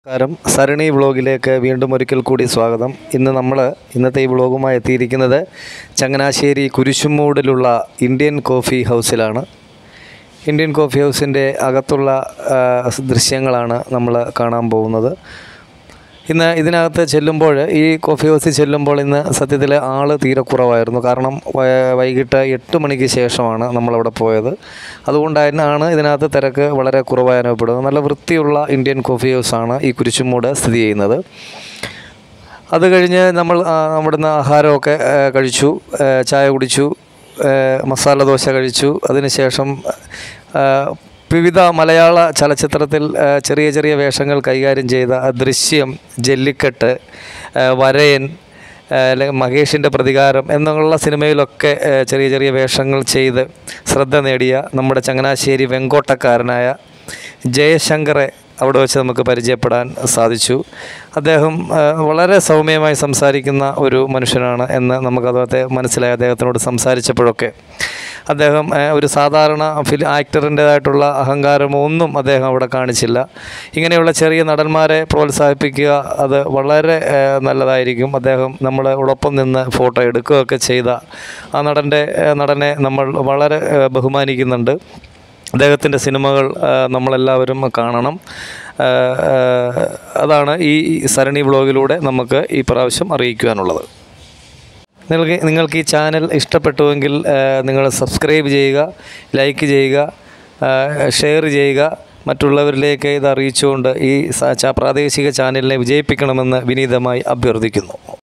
നമസ്കാരം സരണി വ്ളോഗിലേക്ക് വീണ്ടും ഒരിക്കൽ കൂടി സ്വാഗതം ഇന്ന് നമ്മൾ ഇന്നത്തെ ഈ വ്ളോഗുമായി എത്തിയിരിക്കുന്നത് ചങ്ങനാശ്ശേരി കുരിശുമൂടിലുള്ള ഇന്ത്യൻ കോഫി ഹൗസിലാണ് ഇന്ത്യൻ കോഫി ഹൗസിൻ്റെ അകത്തുള്ള ആ, ദൃശ്യങ്ങളാണ് നമ്മൾ കാണാൻ പോകുന്നത് ഇന്ന് ഇതിനകത്ത് ചെല്ലുമ്പോൾ ഈ കോഫി ഹൗസിൽ ചെല്ലുമ്പോൾ ഇന്ന് സത്യത്തിൽ ആൾ തീരെ കുറവായിരുന്നു കാരണം വൈ- വൈകിട്ട് എട്ട് മണിക്ക് ശേഷമാണ് നമ്മളവിടെ പോയത് അതുകൊണ്ടാണ് ഇതിനകത്ത് തിരക്ക് വളരെ കുറവായി അനുഭവപ്പെടുന്നത് നല്ല വൃത്തിയുള്ള ഇന്ത്യൻ കോഫി ഹൗസാണ് ഈ കുരിശുമൂട് സ്ഥിതി ചെയ്യുന്നത് അത് കഴിഞ്ഞ് നമ്മൾ ആ, അവിടുന്ന് ആഹാരമൊക്കെ ആ, കഴിച്ചു ആ, ചായ കുടിച്ചു ആ, മസാല ദോശ കഴിച്ചു അതിനുശേഷം ആ, വിവിധ മലയാള ചലച്ചിത്രത്തിൽ ആ, ചെറിയ ചെറിയ വേഷങ്ങൾ കൈകാര്യം ചെയ്ത ആ ദൃശ്യം ജല്ലിക്കെട്ട് ആ, വരയൻ ആ, അല്ലെങ്കിൽ മഹേഷിൻ്റെ പ്രതികാരം എന്നുള്ള സിനിമയിലൊക്കെ ആ, ചെറിയ ചെറിയ വേഷങ്ങൾ ചെയ്ത് ശ്രദ്ധ നേടിയ നമ്മുടെ ചങ്ങനാശ്ശേരി വെങ്കോട്ടക്കാരനായ ജയശങ്കറെ അവിടെ വെച്ച് നമുക്ക് പരിചയപ്പെടാൻ സാധിച്ചു അദ്ദേഹം ആ, വളരെ സൗമ്യമായി സംസാരിക്കുന്ന ഒരു മനുഷ്യനാണ് എന്ന് നമുക്ക് അദ്ദേഹത്തെ മനസ്സിലായി അദ്ദേഹത്തിനോട് സംസാരിച്ചപ്പോഴൊക്കെ അദ്ദേഹം ആ, ഒരു സാധാരണ ഫിലിം ആക്ടറിൻ്റേതായിട്ടുള്ള അഹങ്കാരമോ ഒന്നും അദ്ദേഹം അവിടെ കാണിച്ചില്ല ഇങ്ങനെയുള്ള ചെറിയ നടന്മാരെ പ്രോത്സാഹിപ്പിക്കുക അത് വളരെ ആ, നല്ലതായിരിക്കും അദ്ദേഹം നമ്മളോടൊപ്പം നിന്ന് ഫോട്ടോ എടുക്കുകയൊക്കെ ചെയ്ത ആ നടൻ്റെ ആ, നടനെ നമ്മൾ വളരെ ആ, ബഹുമാനിക്കുന്നുണ്ട് അദ്ദേഹത്തിൻ്റെ സിനിമകൾ ആ, നമ്മളെല്ലാവരും കാണണം ആ, ആ, അതാണ് ഈ സരണി വ്ളോഗിലൂടെ നമുക്ക് ഈ പ്രാവശ്യം അറിയിക്കുവാനുള്ളത് നിങ്ങൾക്ക് നിങ്ങൾക്ക് ഈ ചാനൽ ഇഷ്ടപ്പെട്ടുവെങ്കിൽ ആ, നിങ്ങൾ സബ്സ്ക്രൈബ് ചെയ്യുക ലൈക്ക് ചെയ്യുക ആ, ഷെയർ ചെയ്യുക മറ്റുള്ളവരിലേക്ക് ഇത് അറിയിച്ചുകൊണ്ട് ഈ സ- ച- പ്രാദേശിക ചാനലിനെ വിജയിപ്പിക്കണമെന്ന് വിനീതമായി അഭ്യർത്ഥിക്കുന്നു